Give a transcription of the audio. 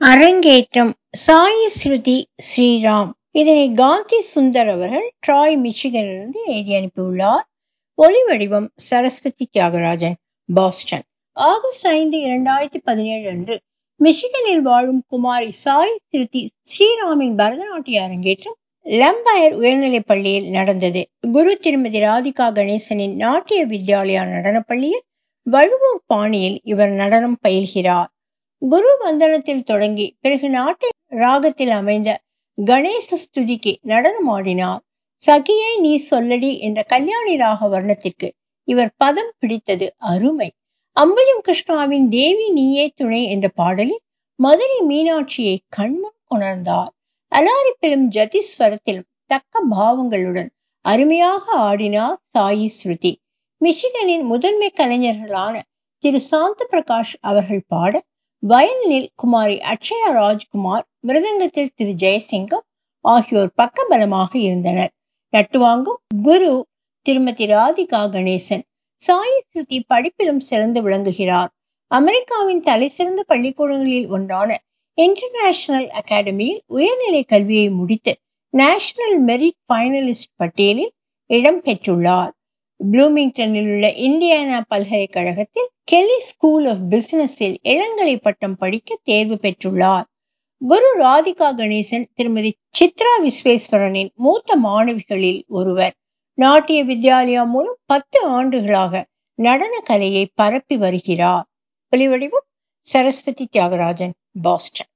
அரங்கேற்றம் சாயி ஸ்ருதி ஸ்ரீராம் இதனை காந்தி சுந்தர் அவர்கள் ட்ராய் மிச்சிகனிலிருந்து எழுதி அனுப்பியுள்ளார் ஒலி வடிவம் சரஸ்வதி தியாகராஜன் பாஸ்டன் ஆகஸ்ட் ஐந்து இரண்டாயிரத்தி பதினேழு அன்று மிச்சிகனில் வாழும் குமாரி சாய் ஸ்ருதி ஸ்ரீராமின் பரதநாட்டிய அரங்கேற்றம் லம்பயர் உயர்நிலைப் பள்ளியில் நடந்தது குரு திருமதி ராதிகா கணேசனின் நாட்டிய வித்யாலயா நடனப்பள்ளியில் வழுவூர் பாணியில் இவர் நடனம் பயில்கிறார் குரு வந்தனத்தில் தொடங்கி பிறகு நாட்டிய ராகத்தில் அமைந்த கணேச ஸ்துதிக்கு நடனமாடினார் சகியே நீ சொல்லடி என்ற கல்யாணி ராக வர்ணத்திற்கு இவர் பதம் பிடித்தது அருமை அம்பலம் கிருஷ்ணாவின் தேவி நீயே துணை என்ற பாடலில் மதுரை மீனாட்சியை கண்முன் கொணர்ந்தார் அலாரிப்பிலும் ஜதிஸ்வரத்திலும் தக்க பாவங்களுடன் அருமையாக ஆடினார் சாயி ஸ்ருதி மிச்சிகனின் முதன்மை கலைஞர்களான திரு சாந்த பிரகாஷ் அவர்கள் பாட வயலினில் குமாரி அக்ஷயா ராஜ்குமார் மிருதங்கத்தில் திரு ஜெயசிங்கம் ஆகியோர் பக்கபலமாக இருந்தனர் நட்டுவாங்கும் குரு திருமதி ராதிகா கணேசன் சாயி ஸ்ருதி படிப்பிலும் சிறந்து விளங்குகிறார் அமெரிக்காவின் தலை சிறந்த பள்ளிக்கூடங்களில் ஒன்றான இன்டர்நேஷனல் அகாடமியில் உயர்நிலை கல்வியை முடித்து நேஷனல் மெரிட் பைனலிஸ்ட் பட்டியலில் இடம் பெற்றுள்ளார் ப்ளூமிங்டனில் உள்ள இந்தியானா பல்கலைக்கழகத்தில் கெல்லி ஸ்கூல் ஆஃப் பிசினஸில் இளங்கலை பட்டம் படிக்க தேர்வு பெற்றுள்ளார் குரு ராதிகா கணேசன் திருமதி சித்ரா விஸ்வேஸ்வரனின் மூத்த மாணவிகளில் ஒருவர் நாட்டிய வித்யாலயா மூலம் பத்து ஆண்டுகளாக நடன கலையை பரப்பி வருகிறார் ஒலிவடிவம் சரஸ்வதி தியாகராஜன் பாஸ்டன்